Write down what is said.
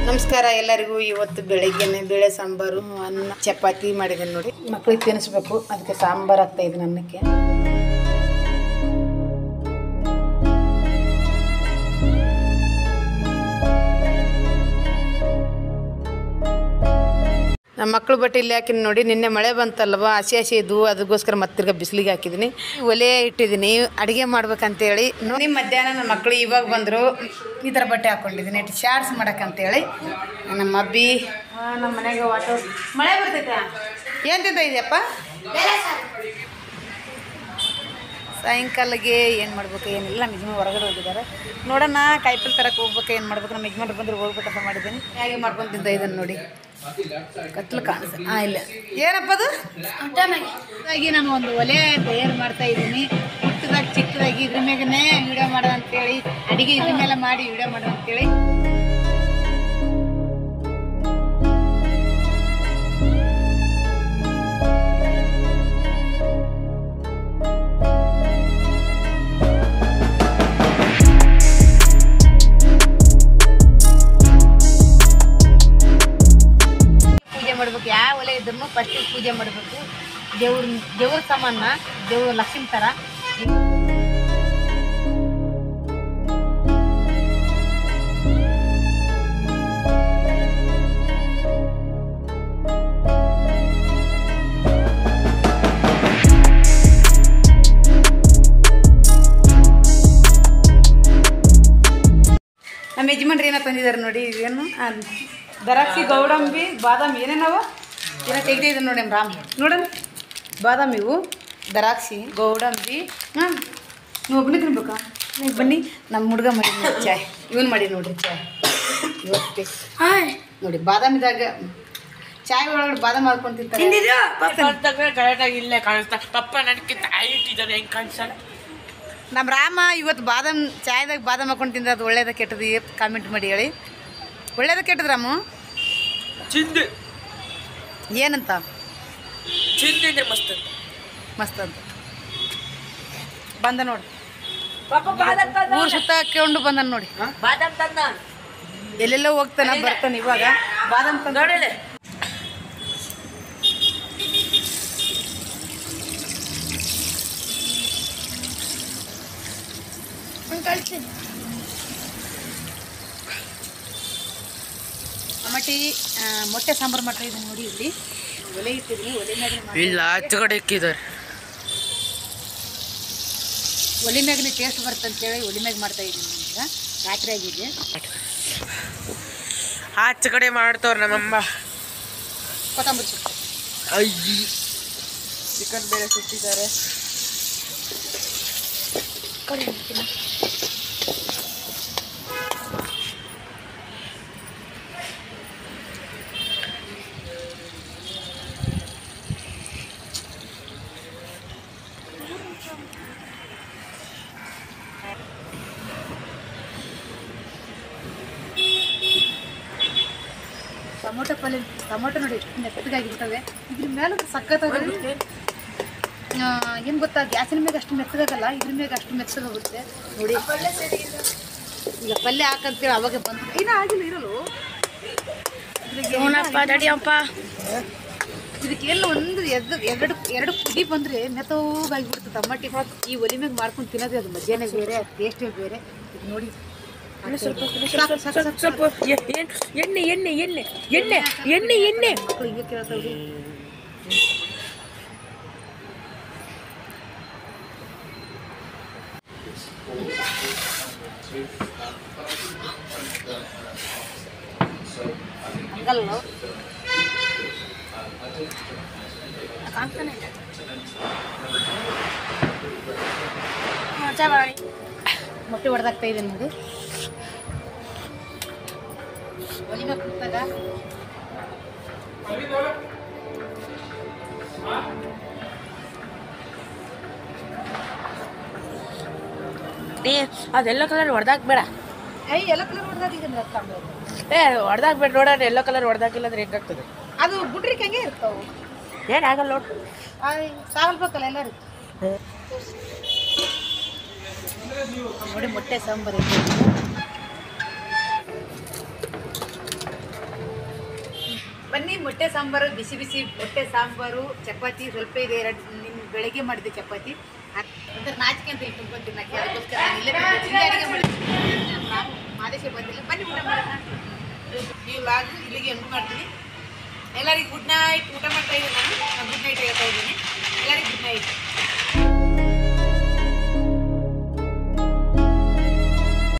ನಮಸ್ಕಾರ ಎಲ್ಲರಿಗೂ ಇವತ್ತು ಬೆಳಿಗ್ಗೆನೆ ಬೇಳೆ ಸಾಂಬಾರು ಅನ್ನ ಚಪಾತಿ ಮಾಡಿದ್ದೀನಿ ನೋಡಿ ಮಕ್ಳಿಗೆ ತಿನ್ನಿಸ್ಬೇಕು ಅದಕ್ಕೆ ಸಾಂಬಾರು ಆಗ್ತಾ ಇದೆ ಅನ್ನಕ್ಕೆ ನಮ್ಮ ಮಕ್ಕಳು ಬಟ್ಟೆ ಇಲ್ಲಿ ಹಾಕಿನಿ ನೋಡಿ ನಿನ್ನೆ ಮಳೆ ಬಂತಲ್ವ ಹಸಿ ಹಸಿ ಇದ್ವು ಅದಕ್ಕೋಸ್ಕರ ಮತ್ತೆ ತಿರ್ಗಾ ಬಿಸಿಲಿಗೆ ಹಾಕಿದ್ದೀನಿ ಒಲೆ ಇಟ್ಟಿದ್ದೀನಿ ಅಡುಗೆ ಮಾಡ್ಬೇಕಂತೇಳಿ ನೋಡಿ ಮಧ್ಯಾಹ್ನ ನನ್ನ ಮಕ್ಕಳು ಇವಾಗ ಬಂದರು ಈ ಥರ ಬಟ್ಟೆ ಹಾಕ್ಕೊಂಡಿದ್ದೀನಿ ಶಾರ್ಟ್ಸ್ ಮಾಡಕ್ಕಂತೇಳಿ ನಮ್ಮ ಅಬ್ಬಿ ಆ, ನಮ್ಮ ಮನೆಗೆ ವಾಟೋ ಮಳೆ ಬರ್ತೈತೆ ಏನು ತಿಂತ ಇದೆಯಪ್ಪ ಸಾಯಂಕಾಲಗೆ ಏನು ಮಾಡ್ಬೇಕು ಏನಿಲ್ಲ ನಮ್ಮ ಯಜಮಾನ್ ಹೊರಗಡೆ ಹೋಗಿದ್ದಾರೆ ನೋಡೋಣ ಕಾಯಿಪಲ್ಲೆ ತರಕ್ಕೆ ಹೋಗ್ಬೇಕು ಏನು ಮಾಡ್ಬೇಕು ನಮ್ಮ ಯಜಮಾನ್ರು ಬಂದ್ರೆ ಹೋಗ್ಬೇಕಂತ ಮಾಡಿದ್ದೀನಿ ಹೇಗೆ ಮಾಡ್ಕೊಂಡು ತಿಂತ ಇದನ್ನು ನೋಡಿ ಕತ್ಲು ಕಾಣಿಸ್ತದೆ ಹಾಂ ಇಲ್ಲ ಏನಪ್ಪ ಅದು ಹಾಗಾಗಿ ನಾನು ಒಂದು ಒಲೆ ತಯಾರು ಮಾಡ್ತಾ ಇದ್ದೀನಿ ಪುಟ್ಟದಾಗಿ ಚಿಕ್ಕದಾಗಿ ಇದ್ರ ಮ್ಯಾಗನೇ ವಿಡಿಯೋ ಮಾಡೋದು ಅಂತೇಳಿ ಅಡಿಗೆ ಇದ್ರ ಮೇಲೆ ಮಾಡಿ ವಿಡಿಯೋ ಮಾಡೋದು ಅಂತೇಳಿ ಪೂಜೆ ಮಾಡ್ಬೇಕು ಯಾವ ಒಲೆ ಇದ್ರೂ ಫಸ್ಟಿಗೆ ಪೂಜೆ ಮಾಡಬೇಕು ದೇವ್ರ ದೇವ್ರ ಸಾಮಾನ ದೇವ್ರ ಲಕ್ಷ್ಮಿ ಥರ ನಮ್ಮ ಯಜಮಾನ್ರು ಏನೋ ತಂದಿದ್ದಾರೆ ನೋಡಿ ಇದೇನು ಆ, ದರಾಕ್ಷಿ ಗೌಡಂಬಿ ಬಾದಾಮಿ ಏನೇನವ ಏನೋ ತೆಗ್ದಿದ್ದಾರೆ ನೋಡಿ ನಮ್ಮ ರಾಮ್ ನೋಡೋಣ ಬಾದಾಮಿ ಇವು ದರಾಕ್ಷಿ ಗೌಡಂಬಿ ಹಾಂ ನೀವು ಒಬ್ಬನೇ ತಿನ್ಬೇಕಾ ನೀವು ಬನ್ನಿ ನಮ್ಮ ಹುಡುಗ ಮಾಡಿ ಚಾಯ್ ಇವನು ಮಾಡಿ ನೋಡ್ರಿ ಚಾಯ್ ಇವತ್ತು ನೋಡಿ ಬಾದಾಮಿದಾಗ ಚಾಯ್ ಒಳಗಡೆ ಬಾದಾಮಿ ಹಾಕೊಂಡು ತಿಂತಾರೆ ಕರೆಕ್ಟಾಗಿ ಇಲ್ಲೇ ಕಾಣಿಸ್ತಾ ಪಪ್ಪ ನನಗಿಂತ ಹೈಟ್ ಇದ್ದಾರೆ ಹೆಂಗೆ ಕಾಣಿಸಲ್ಲ ನಮ್ಮ ರಾಮ ಇವತ್ತು ಬಾದಾಮ್ ಚಾಯ್ದಾಗ ಬಾದಾಮ್ ಹಾಕೊಂಡು ತಿಂದ ಅದು ಒಳ್ಳೇದ ಕೆಟ್ಟದು ಕಾಮೆಂಟ್ ಮಾಡಿ ಹೇಳಿ ಒಳ್ಳೇದ ಕೆಟ್ಟದ ರಾಮು ಚಿಂದಿ ಏನಂತ ಚಿಂದಿ ಅಂದ್ರೆ ಮಸ್ತ್ ಅಂತ. ಮಸ್ತ್ ಅಂತ ಬಂದ ನೋಡಿ ಪಾಪ ಬಾದಾಮ್ ತಂದ ಊರು ಸುತ್ತ ಹಾಕೊಂಡು ಬಂದ ನೋಡಿ ಬಾದಾಮ್ ತಂದ ಎಲ್ಲೆಲ್ಲೋ ಹೋಗ್ತಾನ ಬರ್ತಾನೆ ಇವಾಗ ಬಾದಾಮ್ ತಂದು ನೋಡಿಲೆ ಟಮಾಟಿ ಆ, ಮೊಟ್ಟೆ ಸಾಂಬಾರು ಮಾಡ್ತಾ ಇದ್ದೀನಿ ನೋಡಿ ಇಲ್ಲಿ ಒಲೆ ಇಟ್ಟಿದ್ದೀನಿ ಒಲೆ ಮ್ಯಾಗ ಇಲ್ಲ ಆಚೆ ಕಡೆ ಇಕ್ಕಿದ್ದಾರೆ ಒಲೆ ಮ್ಯಾಗನೇ ಟೇಸ್ಟ್ ಬರುತ್ತೆ ಅಂತೇಳಿ ಒಲೆ ಮ್ಯಾಗ ಮಾಡ್ತಾ ಇದ್ದೀನಿ ಈಗ ರಾತ್ರಿ ಆಗಿದೆ ಆಚೆ ಕಡೆ ಮಾಡ್ತವ್ರ ನಮ್ಮಮ್ಮ ಕೊತ್ತಂಬರಿ ಸೊಪ್ಪು ಅಯ್ಯಿ ಚಿಕನ್ ಬೇರೆ ಸುಟ್ಟಿದ್ದಾರೆ ಟೊಮೊಟೊ ಪಲ್ಯ ಟೊಮೊಟೊ ನೋಡಿ ಮೆತ್ತಗಾಗಿರ್ತವೆ ಇದ್ರ ಮೇಲೆ ಸಖತ್ ಏನು ಗೊತ್ತಾ ಗ್ಯಾಸಿನ ಮ್ಯಾಗ ಅಷ್ಟು ಮೆತ್ತಗಾಗಲ್ಲ ಇದ್ರ ಮ್ಯಾಗ ಅಷ್ಟು ಮೆತ್ತಗಾಗುತ್ತೆ ನೋಡಿ ಈಗ ಪಲ್ಯ ಹಾಕಂತೇಳಿ ಅವಾಗ ಬಂದು ಏನೂ ಆಗಿಲ್ಲ ಇರಲು ಇದಕ್ಕೆಲ್ಲ ಒಂದು ಎದ್ದು ಎರಡು ಎರಡು ಕುದಿ ಬಂದರೆ ಮೆತ್ತಗಾಗಿಬಿಡ್ತದೆ ಟಮಾಟಿ ಈ ಒಲಿ ಮ್ಯಾಗ ಮಾಡ್ಕೊಂಡು ತಿನ್ನೋದೇ ಅದು ಮಧ್ಯಾಹ್ನ ಬೇರೆ ಟೇಸ್ಟೇ ಬೇರೆ ಇದು ನೋಡಿ ಸಾಕು, ಸಾಕು, ಸಾಕು, ಸಾಕು. ಸ್ವಲ್ಪ ಎ- ಎಣ್- ಎಣ್ಣೆ ಎಣ್ಣೆ ಎಣ್ಣೆ ಎಣ್ಣೆ ಎಣ್ಣೆ ಎಣ್ಣೆ ಮಕ್ಕಳು ಹಿಂಗೆ ಕೇಳ್ತಾವ್ರಿ ಹಂಗಲ್ಲ ಮೊಟ್ಟೆ ಹೊಡೆದಾಗ್ತಾ ಇದೆ ನೋಡಿ ಒಲಿಮೆ ಕೂತಾಗ ಏ ಅದೆಲ್ಲ ಕಲರ್ ಹೊಡೆದಾಕ್ಬೇಡ ಐ ಎಲ್ಲ ಕಲರ್ ಹೊಡೆದಾಗ ಈಗ ತಗೊಂಡು ಏ ಹೊಡೆದಾಕ್ಬೇಡ ನೋಡೋಣ ಎಲ್ಲೋ ಕಲರ್ ಹೊಡೆದಾಕಿಲ್ಲ ಅಂದ್ರೆ ಹೆಂಗಾಗ್ತದೆ ಅದು ಗುಡ್ರಿಕೆ ಹಂಗೆ ಇರ್ತಾವೆ ಏನಾಗಲ್ಲ ನೋಡು ಸಾಗಲ್ಬೇಕಲ್ಲ ಎಲ್ಲರೂ ನೋಡಿ ಮೊಟ್ಟೆ ಸಾಂಬಾರು ಇದೆ. ಬನ್ನಿ ಮೊಟ್ಟೆ ಸಾಂಬಾರು ಬಿಸಿ ಬಿಸಿ ಮೊಟ್ಟೆ ಸಾಂಬಾರು ಚಪಾತಿ ಸ್ವಲ್ಪ ಇದೆ ಎರಡು ನಿನ್ನ ಬೆಳಗ್ಗೆ ಮಾಡಿದೆ ಚಪಾತಿ ಅದ್- ಒಂಥರ ನಾಚಿಕೆ ಅಂತ ಇಟ್ಟು ಬಂದಿದ್ದಕ್ಕೆ ಅದಕ್ಕೋಸ್ಕರ ನಾನು ಇಲ್ಲೇ ಬಂದಿದ್ದು. ಇಲ್ಲೇ ಅಡುಗೆ ಮಾಡಿದ್ದೀನಿ ನಾವು ಮಾದೇಶ ಬಂದಿಲ್ಲ ಬನ್ನಿ ಊಟ ಮಾಡೋಣ ಈ ಲಾಗು ಇಲ್ಲಿಗೆ ಎಂಟು ಮಾಡ್ತೀನಿ ಎಲ್ಲರಿಗೂ ಗುಡ್ ನೈಟ್ ಊಟ ಮಾಡ್ತಾ ಇದ್ದೀನಿ ನಾನು